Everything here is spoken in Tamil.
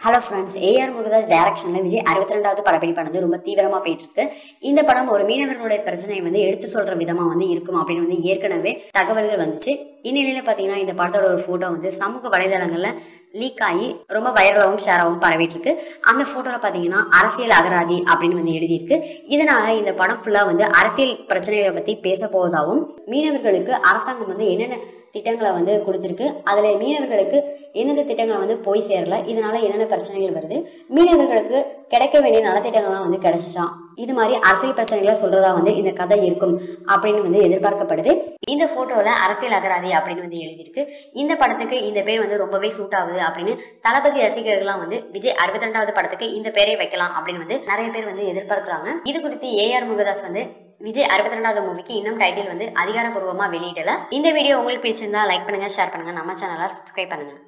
ஹலோ ஃப்ரெண்ட்ஸ் ஏஆர் முருகதாஸ் டைரக்ஷன்ல விஜய் அறுபத்தி ரெண்டாவது படப்பிடிப்பு வந்து ரொம்ப தீவிரமா போயிட்டு இருக்கு இந்த படம் ஒரு மீனவர்களுடைய பிரச்சனையை வந்து எடுத்து சொல்ற விதமா வந்து இருக்கும் அப்படின்னு வந்து ஏற்கனவே தகவல்கள் வந்துச்சு இந்நிலையில பாத்தீங்கன்னா இந்த படத்தோட ஒரு போட்டோ வந்து சமூக வலைதளங்கள்ல லீக் ஆகி ரொம்ப வைரலாகவும் ஷேராகவும் பரவிட்டு இருக்கு அந்த போட்டோல பாத்தீங்கன்னா அரசியல் அகராதி அப்படின்னு வந்து எழுதியிருக்கு இதனால இந்த படம் ஃபுல்லா வந்து அரசியல் பிரச்சனைகளை பத்தி பேச போவதாகவும் மீனவர்களுக்கு அரசாங்கம் வந்து என்னென்ன திட்டங்களை வந்து கொடுத்துருக்கு அதுல மீனவர்களுக்கு எந்தெந்த திட்டங்களை வந்து போய் சேரல இதனால என்னென்ன பிரச்சனைகள் வருது மீனவர்களுக்கு கிடைக்க வேண்டிய நலத்திட்டங்கள்லாம் வந்து கிடைச்சிச்சான் இது மாதிரி அரசியல் பிரச்சனைகளை சொல்றதா வந்து இந்த கதை இருக்கும் அப்படின்னு வந்து எதிர்பார்க்கப்படுது இந்த போட்டோல அரசியல் அகராதி அப்படின்னு வந்து எழுதியிருக்கு இந்த படத்துக்கு இந்த பேர் வந்து ரொம்பவே சூட் ஆகுது அப்படின்னு தளபதி ரசிகர்கள்லாம் வந்து விஜய் அறுபத்தி ரெண்டாவது படத்துக்கு இந்த பேரை வைக்கலாம் அப்படின்னு வந்து நிறைய பேர் வந்து எதிர்பார்க்கிறாங்க இது குறித்து ஏஆர் முருகதாஸ் வந்து விஜய் அறுபத்தி ரெண்டாவது மூவிக்கு இன்னும் டைட்டில் வந்து அதிகாரப்பூர்வமா வெளியிடல இந்த வீடியோ உங்களுக்கு பிடிச்சிருந்தா லைக் பண்ணுங்க ஷேர் பண்ணுங்க நம்ம சேனலை சப்ஸ்கிரைப் பண்ணுங்க